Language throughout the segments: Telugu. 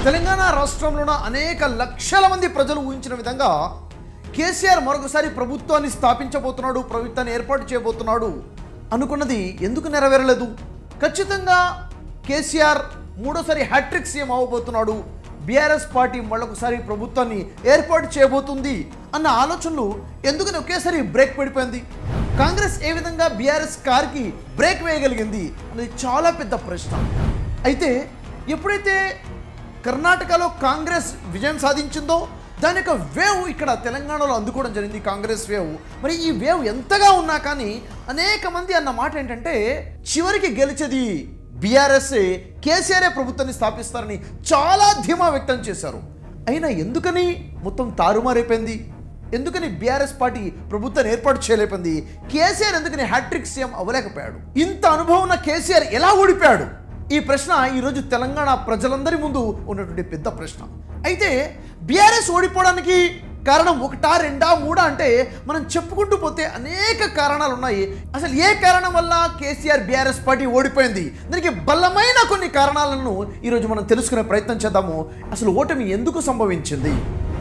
తెలంగాణ రాష్ట్రంలోన అనేక లక్షల మంది ప్రజలు ఊహించిన విధంగా కేసీఆర్ మరొకసారి ప్రభుత్వాన్ని స్థాపించబోతున్నాడు ప్రభుత్వాన్ని ఏర్పాటు చేయబోతున్నాడు అనుకున్నది ఎందుకు నెరవేరలేదు ఖచ్చితంగా కేసీఆర్ మూడోసారి హ్యాట్రిక్ సీఎం అవ్వబోతున్నాడు బీఆర్ఎస్ పార్టీ మళ్ళొకసారి ప్రభుత్వాన్ని ఏర్పాటు చేయబోతుంది అన్న ఆలోచనలు ఎందుకని ఒకేసారి బ్రేక్ పడిపోయింది కాంగ్రెస్ ఏ విధంగా బీఆర్ఎస్ కార్కి బ్రేక్ వేయగలిగింది అనేది చాలా పెద్ద ప్రశ్న అయితే ఎప్పుడైతే కర్ణాటకలో కాంగ్రెస్ విజయం సాధించిందో దాని యొక్క వేవ్ ఇక్కడ తెలంగాణలో అందుకోవడం జరిగింది కాంగ్రెస్ వేవ్ మరి ఈ వేవ్ ఎంతగా ఉన్నా కానీ అనేక మంది అన్న మాట ఏంటంటే చివరికి గెలిచేది బీఆర్ఎస్ కేసీఆర్ ప్రభుత్వాన్ని స్థాపిస్తారని చాలా ధీమా వ్యక్తం చేశారు అయినా ఎందుకని మొత్తం తారుమారైపోయింది ఎందుకని బీఆర్ఎస్ పార్టీ ప్రభుత్వాన్ని ఏర్పాటు చేయలేకపోయింది కేసీఆర్ ఎందుకని హ్యాట్రిక్ సీఎం అవ్వలేకపోయాడు ఇంత అనుభవం ఉన్న కేసీఆర్ ఎలా ఓడిపోయాడు ఈ ప్రశ్న ఈరోజు తెలంగాణ ప్రజలందరి ముందు ఉన్నటువంటి పెద్ద ప్రశ్న అయితే బీఆర్ఎస్ ఓడిపోవడానికి కారణం ఒకటా రెండా మూడా అంటే మనం చెప్పుకుంటూ పోతే అనేక కారణాలు ఉన్నాయి అసలు ఏ కారణం వల్ల కేసీఆర్ బీఆర్ఎస్ పార్టీ ఓడిపోయింది దానికి బలమైన కొన్ని కారణాలను ఈరోజు మనం తెలుసుకునే ప్రయత్నం చేద్దాము అసలు ఓటమి ఎందుకు సంభవించింది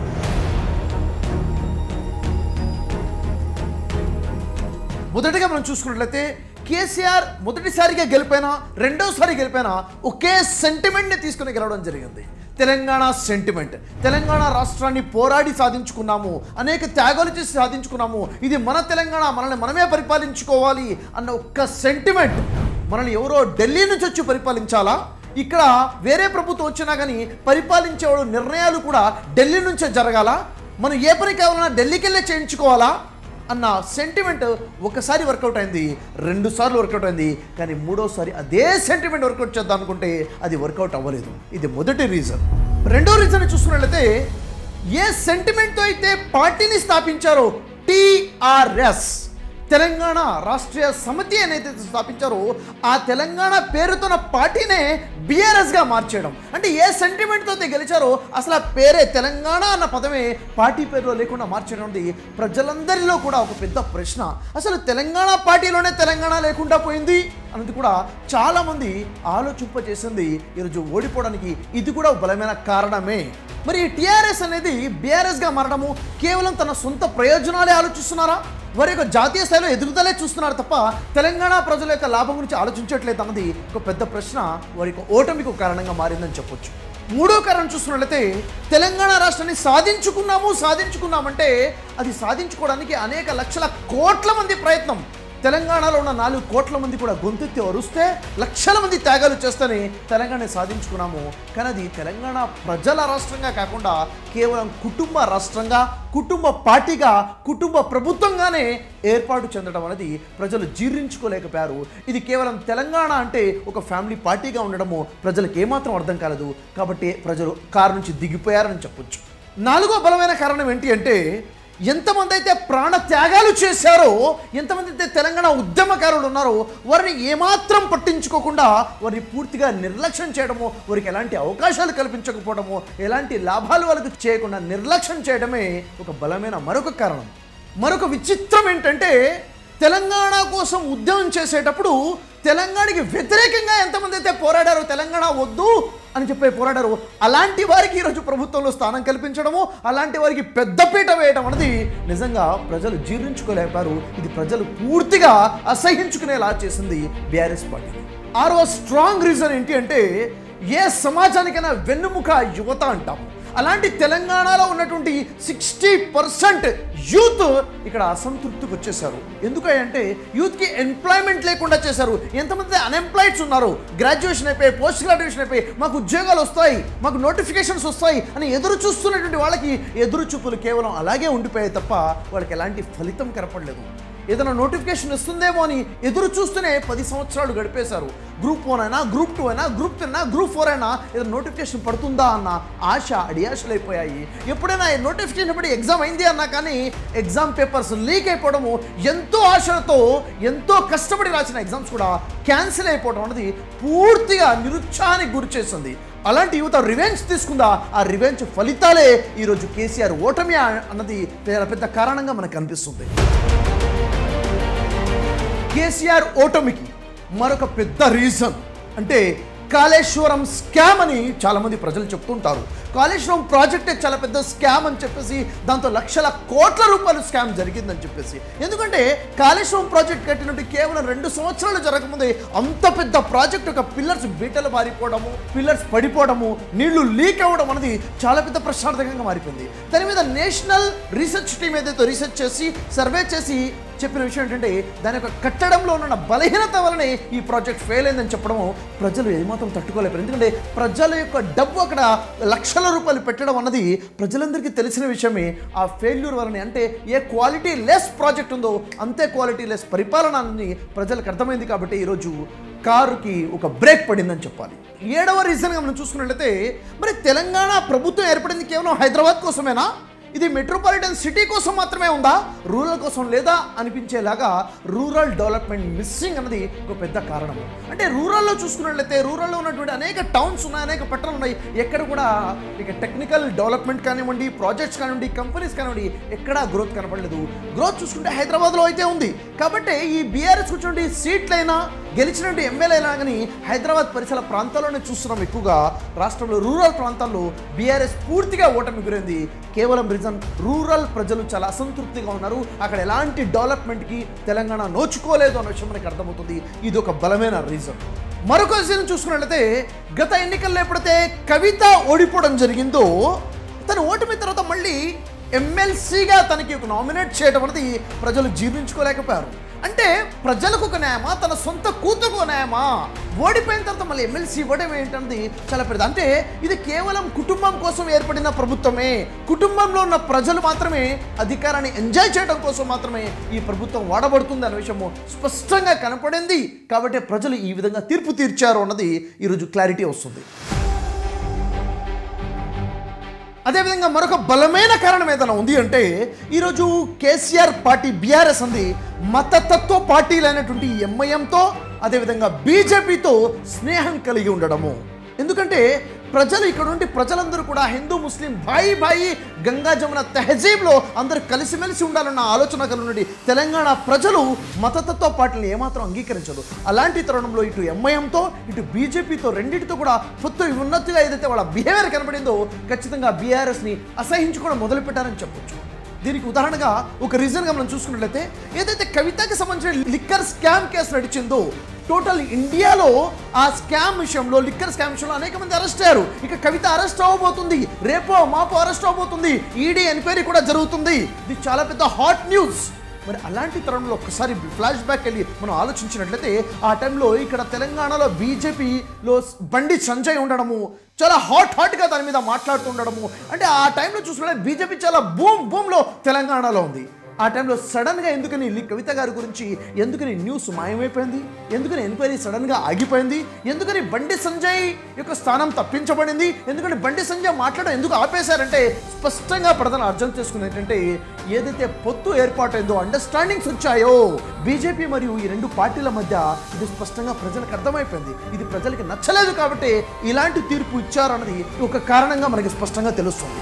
మొదటగా మనం చూసుకున్నట్లయితే కేసీఆర్ మొదటిసారిగా గెలిపోయినా రెండోసారి గెలిపోయినా ఒకే సెంటిమెంట్ని తీసుకుని గెలవడం జరిగింది తెలంగాణ సెంటిమెంట్ తెలంగాణ రాష్ట్రాన్ని పోరాడి సాధించుకున్నాము అనేక త్యాగాలు చేసి సాధించుకున్నాము ఇది మన తెలంగాణ మనల్ని మనమే పరిపాలించుకోవాలి అన్న ఒక్క సెంటిమెంట్ మనల్ని ఎవరో ఢిల్లీ నుంచి వచ్చి పరిపాలించాలా ఇక్కడ వేరే ప్రభుత్వం వచ్చినా కానీ పరిపాలించేవాడు నిర్ణయాలు కూడా ఢిల్లీ నుంచే జరగాల మనం ఏ పని కావాలన్నా ఢిల్లీకి వెళ్ళే చేయించుకోవాలా అన్న సెంటిమెంట్ ఒకసారి వర్కౌట్ అయింది రెండు సార్లు వర్కౌట్ అయింది కానీ మూడోసారి అదే సెంటిమెంట్ వర్కౌట్ చేద్దాం అనుకుంటే అది వర్కౌట్ అవ్వలేదు ఇది మొదటి రీజన్ రెండో రీజన్ చూసుకున్నట్లయితే ఏ సెంటిమెంట్తో అయితే పార్టీని స్థాపించారో టిఆర్ఎస్ తెలంగాణ రాష్ట్రీయ సమితి అనేది స్థాపించారో ఆ తెలంగాణ పేరుతోన్న పార్టీనే బీఆర్ఎస్గా మార్చేయడం అంటే ఏ సెంటిమెంట్తో అయితే గెలిచారో అసలు ఆ పేరే తెలంగాణ అన్న పదమే పార్టీ పేరులో లేకుండా మార్చడం అనేది ప్రజలందరిలో కూడా ఒక పెద్ద ప్రశ్న అసలు తెలంగాణ పార్టీలోనే తెలంగాణ లేకుండా పోయింది అన్నది కూడా చాలామంది ఆలోచింపజేసింది ఈరోజు ఓడిపోవడానికి ఇది కూడా ఒక బలమైన కారణమే మరి టీఆర్ఎస్ అనేది బీఆర్ఎస్గా మారడము కేవలం తన సొంత ప్రయోజనాలే ఆలోచిస్తున్నారా వారి యొక్క జాతీయ స్థాయిలో ఎదుగుదలే చూస్తున్నారు తప్ప తెలంగాణ ప్రజల యొక్క లాభం గురించి ఆలోచించట్లేదు అన్నది ఒక పెద్ద ప్రశ్న వారి యొక్క ఓటమికి ఒక కారణంగా మారిందని చెప్పొచ్చు మూడో కారణం చూస్తున్నట్లయితే తెలంగాణ రాష్ట్రాన్ని సాధించుకున్నాము సాధించుకున్నామంటే అది సాధించుకోవడానికి అనేక లక్షల కోట్ల మంది ప్రయత్నం తెలంగాణలో ఉన్న నాలుగు కోట్ల మంది కూడా గొంతెత్తి వరుస్తే లక్షల మంది త్యాగాలు చేస్తేనే తెలంగాణ సాధించుకున్నాము కానీ అది తెలంగాణ ప్రజల రాష్ట్రంగా కాకుండా కేవలం కుటుంబ రాష్ట్రంగా కుటుంబ పార్టీగా కుటుంబ ప్రభుత్వంగానే ఏర్పాటు చెందడం అనేది ప్రజలు జీర్ణించుకోలేకపోయారు ఇది కేవలం తెలంగాణ అంటే ఒక ఫ్యామిలీ పార్టీగా ఉండడము ప్రజలకు ఏమాత్రం అర్థం కాలేదు కాబట్టి ప్రజలు కారు నుంచి దిగిపోయారని చెప్పొచ్చు నాలుగో బలమైన కారణం ఏంటి అంటే ఎంతమంది అయితే ప్రాణ త్యాగాలు చేశారో ఎంతమంది అయితే తెలంగాణ ఉద్యమకారులు ఉన్నారో వారిని ఏమాత్రం పట్టించుకోకుండా వారిని పూర్తిగా నిర్లక్ష్యం చేయడము వారికి ఎలాంటి అవకాశాలు కల్పించకపోవడము ఎలాంటి లాభాలు వాళ్ళకి చేయకుండా నిర్లక్ష్యం చేయడమే ఒక బలమైన మరొక కారణం మరొక విచిత్రం ఏంటంటే తెలంగాణ కోసం ఉద్యమం చేసేటప్పుడు తెలంగాణకి వ్యతిరేకంగా ఎంతమంది అయితే పోరాడారో తెలంగాణ వద్దు అని చెప్పి పోరాడారు అలాంటి వారికి ఈరోజు ప్రభుత్వంలో స్థానం కల్పించడము అలాంటి వారికి పెద్దపీట వేయడం అనేది నిజంగా ప్రజలు జీర్ణించుకోలేకపోయారు ఇది ప్రజలు పూర్తిగా అసహించుకునేలా చేసింది బీఆర్ఎస్ పార్టీ ఆరో స్ట్రాంగ్ రీజన్ ఏంటి అంటే ఏ సమాజానికైనా వెన్నుముక యువత అంటాం అలాంటి తెలంగాణలో ఉన్నటువంటి సిక్స్టీ పర్సెంట్ యూత్ ఇక్కడ అసంతృప్తికి వచ్చేసారు ఎందుకంటే యూత్కి ఎంప్లాయ్మెంట్ లేకుండా చేశారు ఎంతమంది అన్ఎంప్లాయిడ్స్ ఉన్నారు గ్రాడ్యుయేషన్ అయిపోయి పోస్ట్ గ్రాడ్యుయేషన్ అయిపోయి మాకు ఉద్యోగాలు వస్తాయి మాకు నోటిఫికేషన్స్ వస్తాయి అని ఎదురు చూస్తున్నటువంటి వాళ్ళకి ఎదురు చూపులు కేవలం అలాగే ఉండిపోయాయి తప్ప వాళ్ళకి ఎలాంటి ఫలితం కనపడలేదు ఏదైనా నోటిఫికేషన్ వస్తుందేమో అని ఎదురు చూస్తూనే పది సంవత్సరాలు గడిపేశారు గ్రూప్ వన్ అయినా గ్రూప్ టూ అయినా గ్రూప్ త్రీ అయినా గ్రూప్ ఫోర్ అయినా ఏదైనా నోటిఫికేషన్ పడుతుందా అన్న ఆశ అడియాశలు అయిపోయాయి ఎప్పుడైనా నోటిఫికేషన్ పడి ఎగ్జామ్ అయింది అన్నా కానీ ఎగ్జామ్ పేపర్స్ లీక్ అయిపోవడము ఎంతో ఆశలతో ఎంతో కష్టపడి రాసిన ఎగ్జామ్స్ కూడా క్యాన్సిల్ అయిపోవడం అనేది పూర్తిగా నిరుత్సాహానికి గురి చేసింది అలాంటి యువత రివెంజ్ తీసుకుందా ఆ రివెంజ్ ఫలితాలే ఈరోజు కేసీఆర్ ఓటమి అన్నది పెద్ద పెద్ద కారణంగా మనకు అనిపిస్తుంది కేసీఆర్ ఓటమికి మరొక పెద్ద రీజన్ అంటే కాళేశ్వరం స్కామ్ అని చాలామంది ప్రజలు చెప్తుంటారు కాళేశ్వరం ప్రాజెక్టే చాలా పెద్ద స్కామ్ అని చెప్పేసి దాంతో లక్షల కోట్ల రూపాయలు స్కామ్ జరిగిందని చెప్పేసి ఎందుకంటే కాళేశ్వరం ప్రాజెక్ట్ కట్టినట్టు కేవలం రెండు సంవత్సరాలు జరగకముందే అంత పెద్ద ప్రాజెక్ట్ ఒక పిల్లర్స్ బీటలు మారిపోవడము పిల్లర్స్ పడిపోవడము నీళ్లు లీక్ అవ్వడం అనేది చాలా పెద్ద ప్రశ్నార్థకంగా మారిపోయింది దాని మీద నేషనల్ రీసెర్చ్ టీం ఏదైతే రీసెర్చ్ చేసి సర్వే చేసి చెప్పిన విషయం ఏంటంటే దాని యొక్క కట్టడంలో ఉన్న బలహీనత వలనే ఈ ప్రాజెక్ట్ ఫెయిల్ అయిందని చెప్పడం ప్రజలు ఏమాత్రం తట్టుకోలేపారు ఎందుకంటే ప్రజల యొక్క డబ్బు అక్కడ లక్షల రూపాయలు పెట్టడం అన్నది ప్రజలందరికీ తెలిసిన విషయమే ఆ ఫెయిల్యూర్ వలనే అంటే ఏ క్వాలిటీ లెస్ ప్రాజెక్ట్ ఉందో అంతే క్వాలిటీ లెస్ పరిపాలన అని ప్రజలకు అర్థమైంది కాబట్టి ఈరోజు కారుకి ఒక బ్రేక్ పడిందని చెప్పాలి ఏడవ రీజన్గా మనం చూసుకున్నట్లయితే మరి తెలంగాణ ప్రభుత్వం ఏర్పడింది కేవలం హైదరాబాద్ కోసమేనా ఇది మెట్రోపాలిటన్ సిటీ కోసం మాత్రమే ఉందా రూరల్ కోసం లేదా అనిపించేలాగా రూరల్ డెవలప్మెంట్ మిస్సింగ్ అన్నది ఒక పెద్ద కారణం అంటే రూరల్లో చూసుకున్నట్లయితే రూరల్లో ఉన్నటువంటి అనేక టౌన్స్ ఉన్నాయి అనేక పట్టణాలు ఉన్నాయి ఎక్కడ కూడా ఇక టెక్నికల్ డెవలప్మెంట్ కానివ్వండి ప్రాజెక్ట్స్ కానివ్వండి కంపెనీస్ కానివ్వండి ఎక్కడా గ్రోత్ కనపడలేదు గ్రోత్ చూసుకుంటే హైదరాబాద్లో అయితే ఉంది కాబట్టి ఈ బీఆర్ఎస్ కూర్చోండి సీట్లైనా గెలిచినట్టు ఎమ్మెల్యే అయినా కానీ హైదరాబాద్ పరిసర ప్రాంతాల్లోనే చూస్తున్నాం ఎక్కువగా రాష్ట్రంలో రూరల్ ప్రాంతాల్లో బీఆర్ఎస్ పూర్తిగా ఓటమి గురైంది కేవలం రీజన్ రూరల్ ప్రజలు చాలా అసంతృప్తిగా ఉన్నారు అక్కడ ఎలాంటి డెవలప్మెంట్కి తెలంగాణ నోచుకోలేదు అన్న విషయం మనకి అర్థమవుతుంది ఇది ఒక బలమైన రీజన్ మరొక విషయం చూసుకున్నట్లయితే గత ఎన్నికల్లో ఎప్పుడైతే కవిత ఓడిపోవడం జరిగిందో తను ఓటమి తర్వాత మళ్ళీ ఎమ్మెల్సీగా తనకి ఒక నామినేట్ చేయడం అనేది ప్రజలు జీర్ణించుకోలేకపోయారు అంటే ప్రజలకు ఒక న్యాయమా తన సొంత కూతురుకు ఒక న్యాయమా ఓడిపోయిన తర్వాత మళ్ళీ ఎమ్మెల్సీ ఇవ్వడం ఏంటన్నది చాలా పెద్ద అంటే ఇది కేవలం కుటుంబం కోసం ఏర్పడిన ప్రభుత్వమే కుటుంబంలో ఉన్న ప్రజలు మాత్రమే అధికారాన్ని ఎంజాయ్ చేయడం కోసం మాత్రమే ఈ ప్రభుత్వం వాడబడుతుంది అనే విషయము స్పష్టంగా కనపడింది కాబట్టి ప్రజలు ఈ విధంగా తీర్పు తీర్చారు అన్నది ఈరోజు క్లారిటీ వస్తుంది అదేవిధంగా మరొక బలమైన కారణం ఏదైనా ఉంది అంటే ఈరోజు కేసీఆర్ పార్టీ బీఆర్ఎస్ అంది మతతత్వ పార్టీలైనటువంటి ఎంఐఎంతో అదేవిధంగా బీజేపీతో స్నేహం కలిగి ఉండడము ఎందుకంటే ప్రజలు ఇక్కడ నుండి ప్రజలందరూ కూడా హిందూ ముస్లిం భాయి భాయి గంగా జమున తెహజీబ్లో అందరూ కలిసిమెలిసి ఉండాలన్న ఆలోచన కలిగి తెలంగాణ ప్రజలు మతతత్వ పార్టీని ఏమాత్రం అంగీకరించదు అలాంటి తరుణంలో ఇటు ఎంఐఎంతో ఇటు బీజేపీతో రెండింటితో కూడా పొత్తు ఉన్నతిగా ఏదైతే వాళ్ళ బిహేవియర్ కనబడిందో ఖచ్చితంగా బీఆర్ఎస్ని అసహించుకోవడం మొదలుపెట్టారని చెప్పొచ్చు దీనికి ఉదాహరణగా ఒక రీజన్గా మనం చూసుకున్నట్లయితే ఏదైతే కవితకి సంబంధించిన లిక్కర్ స్కామ్ కేసు నడిచిందో టోటల్ ఇండియాలో ఆ స్కామ్ విషయంలో లిక్కర్ స్కామ్ విషయంలో అనేక మంది అరెస్ట్ అయ్యారు ఇక కవిత అరెస్ట్ అవ్వబోతుంది రేపో మాపో అరెస్ట్ అవ్వబోతుంది ఈడీ ఎంక్వైరీ కూడా జరుగుతుంది ఇది చాలా పెద్ద హాట్ న్యూస్ మరి అలాంటి తరుణంలో ఒక్కసారి ఫ్లాష్ బ్యాక్ వెళ్ళి మనం ఆలోచించినట్లయితే ఆ టైంలో ఇక్కడ తెలంగాణలో బీజేపీలో బండి సంజయ్ ఉండడము చాలా హాట్ హాట్గా దాని మీద మాట్లాడుతూ ఉండడము అంటే ఆ టైంలో చూసుకుంటే బీజేపీ చాలా బూమ్ బూమ్లో తెలంగాణలో ఉంది ఆ టైంలో సడన్గా ఎందుకని లి- కవిత గారి గురించి ఎందుకని న్యూస్ మాయమైపోయింది ఎందుకని ఎంక్వైరీ సడన్గా ఆగిపోయింది ఎందుకని బండి సంజయ్ యొక్క స్థానం తప్పించబడింది ఎందుకని బండి సంజయ్ మాట్లాడడం ఎందుకు ఆపేశారంటే స్పష్టంగా ప్రజలు అర్థం చేసుకుంది ఏంటంటే ఏదైతే పొత్తు ఏర్పాటైందో అండర్స్టాండింగ్స్ వచ్చాయో బీజేపీ మరియు ఈ రెండు పార్టీల మధ్య ఇది స్పష్టంగా ప్రజలకు అర్థమైపోయింది ఇది ప్రజలకి నచ్చలేదు కాబట్టి ఇలాంటి తీర్పు ఇచ్చారన్నది ఒక కారణంగా మనకి స్పష్టంగా తెలుస్తుంది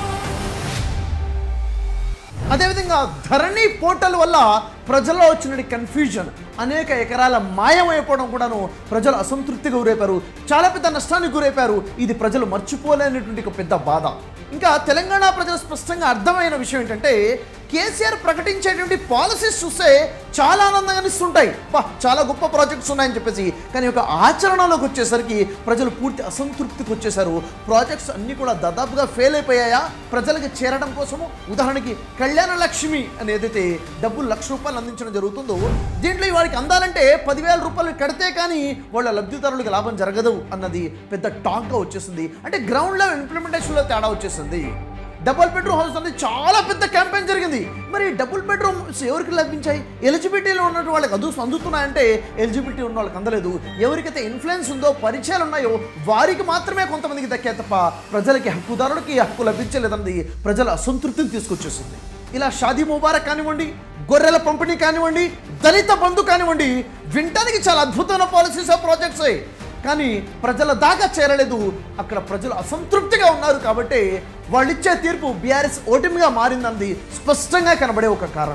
అదేవిధంగా ధరణి పోర్టల్ వల్ల ప్రజల్లో వచ్చిన కన్ఫ్యూజన్ అనేక ఎకరాల మాయమైపోవడం కూడాను ప్రజలు అసంతృప్తిగా గురైపారు చాలా పెద్ద నష్టానికి గురైపారు ఇది ప్రజలు మర్చిపోలేనటువంటి ఒక పెద్ద బాధ ఇంకా తెలంగాణ ప్రజలు స్పష్టంగా అర్థమైన విషయం ఏంటంటే కేసీఆర్ ప్రకటించేటువంటి పాలసీస్ చూస్తే చాలా ఆనందంగా అనిస్తుంటాయి బా చాలా గొప్ప ప్రాజెక్ట్స్ ఉన్నాయని చెప్పేసి కానీ ఒక ఆచరణలోకి వచ్చేసరికి ప్రజలు పూర్తి అసంతృప్తికి వచ్చేసారు ప్రాజెక్ట్స్ అన్నీ కూడా దాదాపుగా ఫెయిల్ అయిపోయాయా ప్రజలకు చేరడం కోసము ఉదాహరణకి కళ్యాణ లక్ష్మి అని ఏదైతే డబ్బులు లక్ష రూపాయలు అందించడం జరుగుతుందో దీంట్లో వాడికి అందాలంటే పదివేల రూపాయలు కడితే కానీ వాళ్ళ లబ్ధిదారులకు లాభం జరగదు అన్నది పెద్ద టాక్గా వచ్చేసింది అంటే గ్రౌండ్ లెవెల్ ఇంప్లిమెంటేషన్లో తేడా వచ్చేసింది డబుల్ బెడ్రూమ్ హౌస్ అనేది చాలా పెద్ద క్యాంపెయిన్ జరిగింది మరి డబుల్ బెడ్రూమ్స్ ఎవరికి లభించాయి ఎలిజిబిలిటీలో ఉన్న వాళ్ళకి అదు అందుతున్నాయంటే ఎలిజిబిలిటీ ఉన్న వాళ్ళకి అందలేదు ఎవరికైతే ఇన్ఫ్లుయెన్స్ ఉందో పరిచయాలు ఉన్నాయో వారికి మాత్రమే కొంతమందికి దక్కే తప్ప ప్రజలకి హక్కుదారులకి హక్కు లభించలేదన్నది ప్రజల అసంతృప్తిని తీసుకొచ్చేసింది ఇలా షాదీ ముబారక్ కానివ్వండి గొర్రెల పంపిణీ కానివ్వండి దళిత బంధు కానివ్వండి వినటానికి చాలా అద్భుతమైన పాలసీస్ ఆ ప్రాజెక్ట్స్ కానీ ప్రజల దాకా చేరలేదు అక్కడ ప్రజలు అసంతృప్తిగా ఉన్నారు కాబట్టి వాళ్ళు ఇచ్చే తీర్పు బీఆర్ఎస్ ఓటమిగా మారిందన్నది స్పష్టంగా కనబడే ఒక కారణం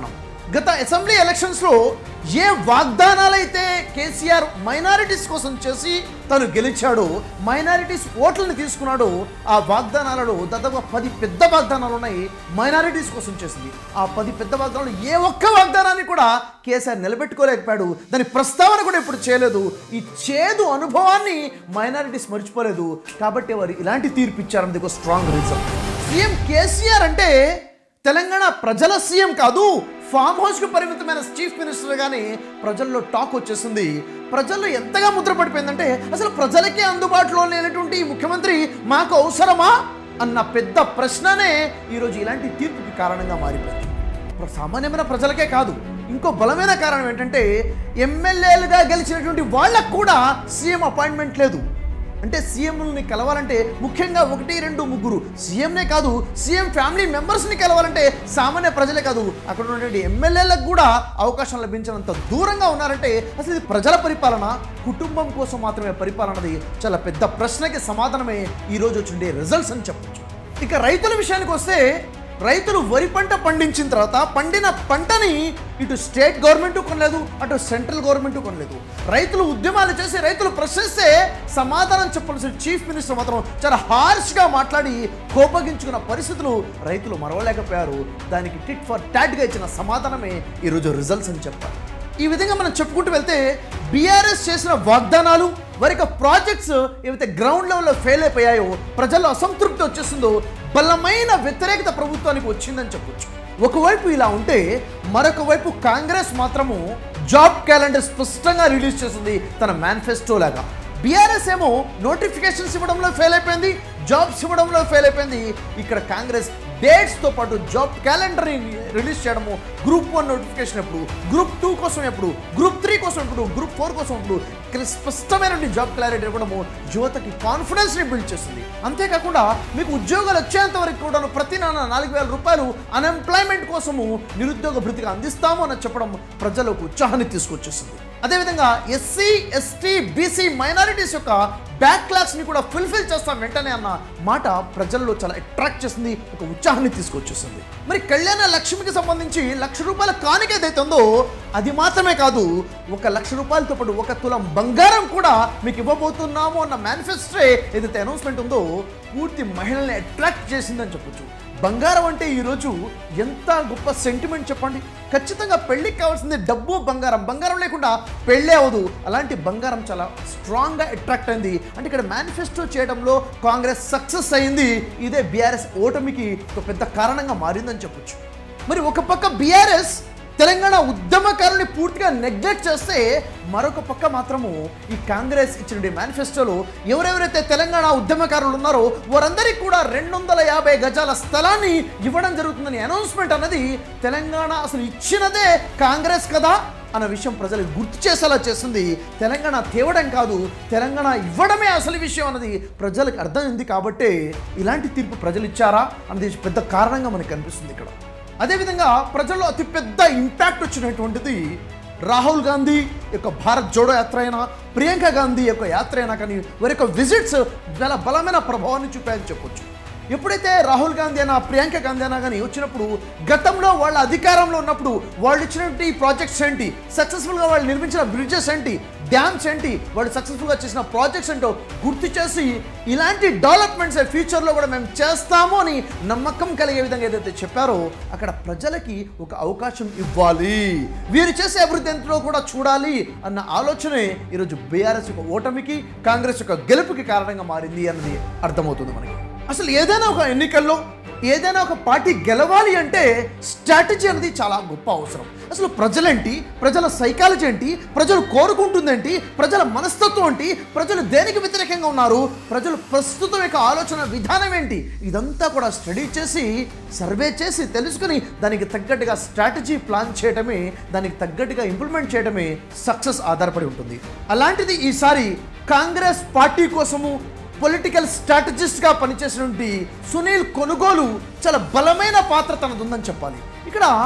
గత అసెంబ్లీ ఎలక్షన్స్లో ఏ వాగ్దానాలైతే కేసీఆర్ మైనారిటీస్ కోసం చేసి తను గెలిచాడో మైనారిటీస్ ఓట్లను తీసుకున్నాడో ఆ వాగ్దానాలలో దాదాపు పది పెద్ద వాగ్దానాలు ఉన్నాయి మైనారిటీస్ కోసం చేసింది ఆ పది పెద్ద వాగ్దానాలు ఏ ఒక్క వాగ్దానాన్ని కూడా కేసీఆర్ నిలబెట్టుకోలేకపోయాడు దాని ప్రస్తావన కూడా ఇప్పుడు చేయలేదు ఈ చేదు అనుభవాన్ని మైనారిటీస్ మర్చిపోలేదు కాబట్టి వారు ఇలాంటి తీర్పు ఇచ్చారన్నది ఒక స్ట్రాంగ్ రీజన్ సీఎం కేసీఆర్ అంటే తెలంగాణ ప్రజల సీఎం కాదు ఫామ్ హౌస్కి పరిమితమైన చీఫ్ మినిస్టర్ కానీ ప్రజల్లో టాక్ వచ్చేసింది ప్రజల్లో ఎంతగా ముద్ర పడిపోయిందంటే అసలు ప్రజలకే అందుబాటులో లేనటువంటి ఈ ముఖ్యమంత్రి మాకు అవసరమా అన్న పెద్ద ప్రశ్ననే ఈరోజు ఇలాంటి తీర్పుకి కారణంగా మారిపోయింది ఇప్పుడు సామాన్యమైన ప్రజలకే కాదు ఇంకో బలమైన కారణం ఏంటంటే ఎమ్మెల్యేలుగా గెలిచినటువంటి వాళ్ళకు కూడా సీఎం అపాయింట్మెంట్ లేదు అంటే సీఎంని కలవాలంటే ముఖ్యంగా ఒకటి రెండు ముగ్గురు సీఎంనే కాదు సీఎం ఫ్యామిలీ మెంబర్స్ని కలవాలంటే సామాన్య ప్రజలే కాదు అక్కడ ఉన్నటువంటి ఎమ్మెల్యేలకు కూడా అవకాశం లభించినంత దూరంగా ఉన్నారంటే అసలు ఇది ప్రజల పరిపాలన కుటుంబం కోసం మాత్రమే పరిపాలనది చాలా పెద్ద ప్రశ్నకి సమాధానమే ఈరోజు వచ్చిండే రిజల్ట్స్ అని చెప్పొచ్చు ఇక రైతుల విషయానికి వస్తే రైతులు వరి పంట పండించిన తర్వాత పండిన పంటని ఇటు స్టేట్ గవర్నమెంట్ కొనలేదు అటు సెంట్రల్ గవర్నమెంట్ కొనలేదు రైతులు ఉద్యమాలు చేసి రైతులు ప్రశ్నిస్తే సమాధానం చెప్పాల్సిన చీఫ్ మినిస్టర్ మాత్రం చాలా హార్ష్గా మాట్లాడి కోపగించుకున్న పరిస్థితులు రైతులు మరవలేకపోయారు దానికి టిట్ ఫర్ టాట్గా ఇచ్చిన సమాధానమే ఈరోజు రిజల్ట్స్ అని చెప్పాలి ఈ విధంగా మనం చెప్పుకుంటూ వెళ్తే బీఆర్ఎస్ చేసిన వాగ్దానాలు వారి యొక్క ప్రాజెక్ట్స్ ఏవైతే గ్రౌండ్ లెవెల్లో ఫెయిల్ అయిపోయాయో ప్రజల్లో అసంతృప్తి వచ్చేస్తుందో బలమైన వ్యతిరేకత ప్రభుత్వానికి వచ్చిందని చెప్పొచ్చు ఒకవైపు ఇలా ఉంటే మరొక వైపు కాంగ్రెస్ మాత్రము జాబ్ క్యాలెండర్ స్పష్టంగా రిలీజ్ చేసింది తన మేనిఫెస్టో లాగా బీఆర్ఎస్ ఏమో నోటిఫికేషన్స్ ఇవ్వడంలో ఫెయిల్ అయిపోయింది జాబ్స్ ఇవ్వడంలో ఫెయిల్ అయిపోయింది ఇక్కడ కాంగ్రెస్ డేట్స్తో పాటు జాబ్ క్యాలెండర్ని రిలీజ్ చేయడము గ్రూప్ వన్ నోటిఫికేషన్ ఎప్పుడు గ్రూప్ టూ కోసం ఎప్పుడు గ్రూప్ త్రీ కోసం ఎప్పుడు గ్రూప్ ఫోర్ కోసం ఎప్పుడు ఇక్కడ స్పష్టమైన జాబ్ క్లారిటీ ఇవ్వడము యువతకి కాన్ఫిడెన్స్ని బిల్డ్ చేస్తుంది అంతేకాకుండా మీకు ఉద్యోగాలు వచ్చేంత వరకు కూడా ప్రతి నెల నాలుగు వేల రూపాయలు అన్ఎంప్లాయ్మెంట్ కోసము నిరుద్యోగ భృతిగా అందిస్తాము అని చెప్పడం ప్రజలకు ఉత్సాహాన్ని తీసుకొచ్చేస్తుంది అదేవిధంగా ఎస్సీ ఎస్టీ బీసీ మైనారిటీస్ యొక్క బ్యాక్లాగ్స్ ని కూడా ఫుల్ఫిల్ చేస్తాం వెంటనే అన్న మాట ప్రజల్లో చాలా అట్రాక్ట్ చేస్తుంది ఒక ఉత్సాహాన్ని తీసుకొచ్చేస్తుంది మరి కళ్యాణ లక్ష్మికి సంబంధించి లక్ష రూపాయల కానుక ఏదైతే ఉందో అది మాత్రమే కాదు ఒక లక్ష రూపాయలతో పాటు ఒక తులం బంగారం కూడా మీకు ఇవ్వబోతున్నాము అన్న మేనిఫెస్టో ఏదైతే అనౌన్స్మెంట్ ఉందో పూర్తి మహిళల్ని అట్రాక్ట్ చేసిందని చెప్పొచ్చు బంగారం అంటే ఈరోజు ఎంత గొప్ప సెంటిమెంట్ చెప్పండి ఖచ్చితంగా పెళ్ళికి కావాల్సింది డబ్బు బంగారం బంగారం లేకుండా పెళ్ళే అవ్వదు అలాంటి బంగారం చాలా స్ట్రాంగ్గా అట్రాక్ట్ అయింది అంటే ఇక్కడ మేనిఫెస్టో చేయడంలో కాంగ్రెస్ సక్సెస్ అయింది ఇదే బీఆర్ఎస్ ఓటమికి ఒక పెద్ద కారణంగా మారిందని చెప్పొచ్చు మరి ఒక పక్క బీఆర్ఎస్ తెలంగాణ ఉద్యమకారుల్ని పూర్తిగా నెగ్లెక్ట్ చేస్తే మరొక పక్క మాత్రము ఈ కాంగ్రెస్ ఇచ్చిన మేనిఫెస్టోలో ఎవరెవరైతే తెలంగాణ ఉద్యమకారులు ఉన్నారో వారందరికీ కూడా రెండు వందల యాభై గజాల స్థలాన్ని ఇవ్వడం జరుగుతుందని అనౌన్స్మెంట్ అన్నది తెలంగాణ అసలు ఇచ్చినదే కాంగ్రెస్ కదా అన్న విషయం ప్రజలకు గుర్తు చేసేలా చేస్తుంది తెలంగాణ తేవడం కాదు తెలంగాణ ఇవ్వడమే అసలు విషయం అన్నది ప్రజలకు అర్థమైంది కాబట్టే ఇలాంటి తీర్పు ప్రజలు ఇచ్చారా అన్నది పెద్ద కారణంగా మనకు కనిపిస్తుంది ఇక్కడ అదేవిధంగా ప్రజల్లో అతిపెద్ద ఇంపాక్ట్ వచ్చినటువంటిది రాహుల్ గాంధీ యొక్క భారత్ జోడో యాత్ర అయినా ప్రియాంక గాంధీ యొక్క యాత్ర అయినా కానీ వారి యొక్క విజిట్స్ చాలా బలమైన ప్రభావాన్ని చూపాయని చెప్పొచ్చు ఎప్పుడైతే రాహుల్ గాంధీ అయినా ప్రియాంక గాంధీ అయినా కానీ వచ్చినప్పుడు గతంలో వాళ్ళ అధికారంలో ఉన్నప్పుడు వాళ్ళు ఇచ్చినటువంటి ప్రాజెక్ట్స్ ఏంటి సక్సెస్ఫుల్గా వాళ్ళు నిర్మించిన బ్రిడ్జెస్ ఏంటి డ్యామ్స్ ఏంటి వాళ్ళు సక్సెస్ఫుల్గా చేసిన ప్రాజెక్ట్స్ ఏంటో గుర్తు చేసి ఇలాంటి డెవలప్మెంట్స్ ఫ్యూచర్లో కూడా మేము చేస్తాము అని నమ్మకం కలిగే విధంగా ఏదైతే చెప్పారో అక్కడ ప్రజలకి ఒక అవకాశం ఇవ్వాలి వీరు చేసే అభివృద్ధి ఎంతలో కూడా చూడాలి అన్న ఆలోచనే ఈరోజు బీఆర్ఎస్ యొక్క ఓటమికి కాంగ్రెస్ యొక్క గెలుపుకి కారణంగా మారింది అన్నది అర్థమవుతుంది మనకి అసలు ఏదైనా ఒక ఎన్నికల్లో ఏదైనా ఒక పార్టీ గెలవాలి అంటే స్ట్రాటజీ అనేది చాలా గొప్ప అవసరం అసలు ప్రజలేంటి ప్రజల సైకాలజీ ఏంటి ప్రజలు కోరుకుంటుందేంటి ప్రజల మనస్తత్వం ఏంటి ప్రజలు దేనికి వ్యతిరేకంగా ఉన్నారు ప్రజలు ప్రస్తుతం యొక్క ఆలోచన విధానం ఏంటి ఇదంతా కూడా స్టడీ చేసి సర్వే చేసి తెలుసుకుని దానికి తగ్గట్టుగా స్ట్రాటజీ ప్లాన్ చేయడమే దానికి తగ్గట్టుగా ఇంప్లిమెంట్ చేయడమే సక్సెస్ ఆధారపడి ఉంటుంది అలాంటిది ఈసారి కాంగ్రెస్ పార్టీ కోసము పొలిటికల్ స్ట్రాటజిస్ట్గా పనిచేసినటువంటి సునీల్ కొనుగోలు చాలా బలమైన పాత్ర తనది ఉందని చెప్పాలి ఇక్కడ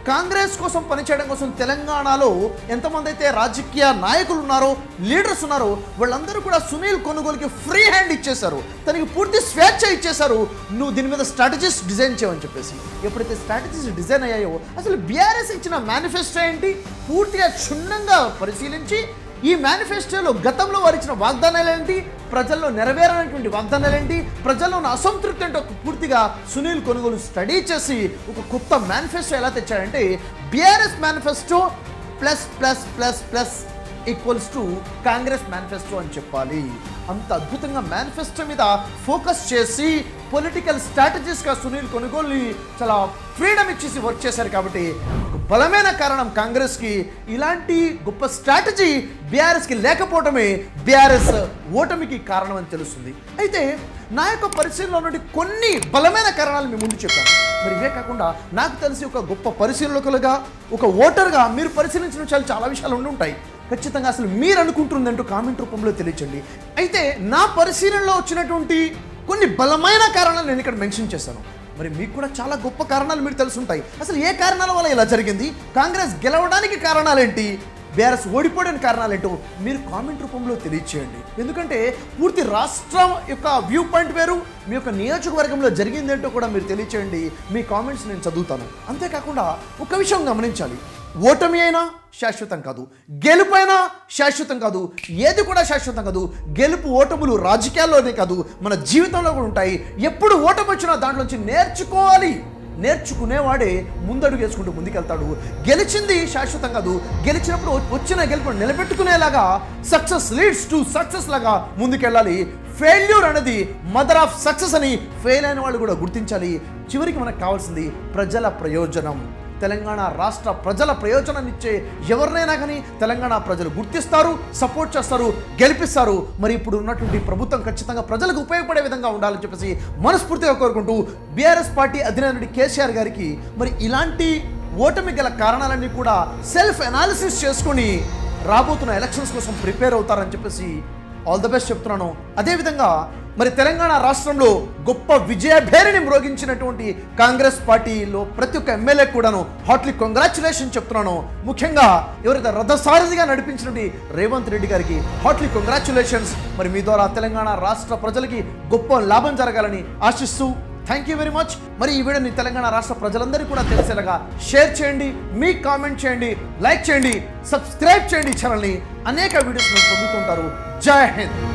కాంగ్రెస్ కోసం పనిచేయడం కోసం తెలంగాణలో ఎంతమంది అయితే రాజకీయ నాయకులు ఉన్నారో లీడర్స్ ఉన్నారో వాళ్ళందరూ కూడా సునీల్ కొనుగోలుకి ఫ్రీ హ్యాండ్ ఇచ్చేశారు తనకి పూర్తి స్వేచ్ఛ ఇచ్చేశారు నువ్వు దీని మీద స్ట్రాటజీస్ డిజైన్ చేయమని చెప్పేసి ఎప్పుడైతే స్ట్రాటజీస్ డిజైన్ అయ్యాయో అసలు బీఆర్ఎస్ ఇచ్చిన మేనిఫెస్టో ఏంటి పూర్తిగా క్షుణ్ణంగా పరిశీలించి ఈ మేనిఫెస్టోలో గతంలో వారు ఇచ్చిన వాగ్దానాలు ఏంటి ప్రజల్లో నెరవేరనటువంటి వాగ్దానాలు ఏంటి ప్రజల్లో ఉన్న అసంతృప్తి ఏంటో పూర్తిగా సునీల్ కొనుగోలు స్టడీ చేసి ఒక కొత్త మేనిఫెస్టో ఎలా తెచ్చాడంటే BRS manifesto plus plus plus plus equals to Congress manifesto అని చెప్పాలి అంత అద్భుతంగా మేనిఫెస్టో మీద ఫోకస్ చేసి పొలిటికల్ స్ట్రాటజీస్గా సునీల్ కొనుగోలు చాలా ఫ్రీడమ్ ఇచ్చేసి వర్క్ చేశారు కాబట్టి ఒక బలమైన కారణం కాంగ్రెస్కి ఇలాంటి గొప్ప స్ట్రాటజీ బీఆర్ఎస్కి లేకపోవడమే బీఆర్ఎస్ ఓటమికి కారణం అని తెలుస్తుంది అయితే నా యొక్క పరిశీలనలో నుండి కొన్ని బలమైన కారణాలు మీ ముందు చెప్పాను మరి ఇవే కాకుండా నాకు తెలిసి ఒక గొప్ప పరిశీలకులుగా ఒక ఓటర్గా మీరు పరిశీలించిన చాలా చాలా విషయాలు ఉండి ఉంటాయి ఖచ్చితంగా అసలు మీరు అనుకుంటుందంటూ కామెంట్ రూపంలో తెలియచండి అయితే నా పరిశీలనలో వచ్చినటువంటి కొన్ని బలమైన కారణాలు నేను ఇక్కడ మెన్షన్ చేశాను మరి మీకు కూడా చాలా గొప్ప కారణాలు మీకు తెలుసుంటాయి అసలు ఏ కారణాల వల్ల ఇలా జరిగింది కాంగ్రెస్ గెలవడానికి కారణాలేంటి బీఆర్ఎస్ ఓడిపోవడానికి కారణాలేంటో మీరు కామెంట్ రూపంలో తెలియచేయండి ఎందుకంటే పూర్తి రాష్ట్రం యొక్క వ్యూ పాయింట్ వేరు మీ యొక్క నియోజకవర్గంలో జరిగిందేంటో కూడా మీరు తెలియచేయండి మీ కామెంట్స్ నేను చదువుతాను అంతేకాకుండా ఒక విషయం గమనించాలి ఓటమి అయినా శాశ్వతం కాదు గెలుపైనా శాశ్వతం కాదు ఏది కూడా శాశ్వతం కాదు గెలుపు ఓటములు రాజకీయాల్లోనే కాదు మన జీవితంలో కూడా ఉంటాయి ఎప్పుడు ఓటమి వచ్చినా దాంట్లోంచి నేర్చుకోవాలి నేర్చుకునేవాడే ముందడుగు వేసుకుంటూ ముందుకెళ్తాడు గెలిచింది శాశ్వతం కాదు గెలిచినప్పుడు వచ్చిన గెలుపు నిలబెట్టుకునేలాగా సక్సెస్ లీడ్స్ టు సక్సెస్ లాగా ముందుకెళ్ళాలి ఫెయిల్యూర్ అనేది మదర్ ఆఫ్ సక్సెస్ అని ఫెయిల్ అయిన వాళ్ళు కూడా గుర్తించాలి చివరికి మనకు కావాల్సింది ప్రజల ప్రయోజనం తెలంగాణ రాష్ట్ర ప్రజల ప్రయోజనాన్ని ఇచ్చే ఎవరినైనా కానీ తెలంగాణ ప్రజలు గుర్తిస్తారు సపోర్ట్ చేస్తారు గెలిపిస్తారు మరి ఇప్పుడు ఉన్నటువంటి ప్రభుత్వం ఖచ్చితంగా ప్రజలకు ఉపయోగపడే విధంగా ఉండాలని చెప్పేసి మనస్ఫూర్తిగా కోరుకుంటూ బీఆర్ఎస్ పార్టీ అధినేతుడి కేసీఆర్ గారికి మరి ఇలాంటి ఓటమి గల కారణాలన్నీ కూడా సెల్ఫ్ అనాలిసిస్ చేసుకొని రాబోతున్న ఎలక్షన్స్ కోసం ప్రిపేర్ అవుతారని చెప్పేసి ఆల్ ద బెస్ట్ చెప్తున్నాను అదేవిధంగా మరి తెలంగాణ రాష్ట్రంలో గొప్ప విజయభేరిని మ్రోగించినటువంటి కాంగ్రెస్ పార్టీలో ప్రతి ఒక్క ఎమ్మెల్యే కూడాను హార్ట్లీ కంగ్రాచులేషన్ చెప్తున్నాను ముఖ్యంగా ఎవరైతే రథసారథిగా నడిపించినటువంటి రేవంత్ రెడ్డి గారికి హార్ట్లీ కంగ్రాచులేషన్స్ మరి మీ ద్వారా తెలంగాణ రాష్ట్ర ప్రజలకి గొప్ప లాభం జరగాలని ఆశిస్తూ థ్యాంక్ యూ వెరీ మచ్ మరి ఈ వీడియోని తెలంగాణ రాష్ట్ర ప్రజలందరికీ కూడా తెలిసేలాగా షేర్ చేయండి మీ కామెంట్ చేయండి లైక్ చేయండి సబ్స్క్రైబ్ చేయండి ఛానల్ని అనేక వీడియోస్ మీరు పొందుతుంటారు జై హింద్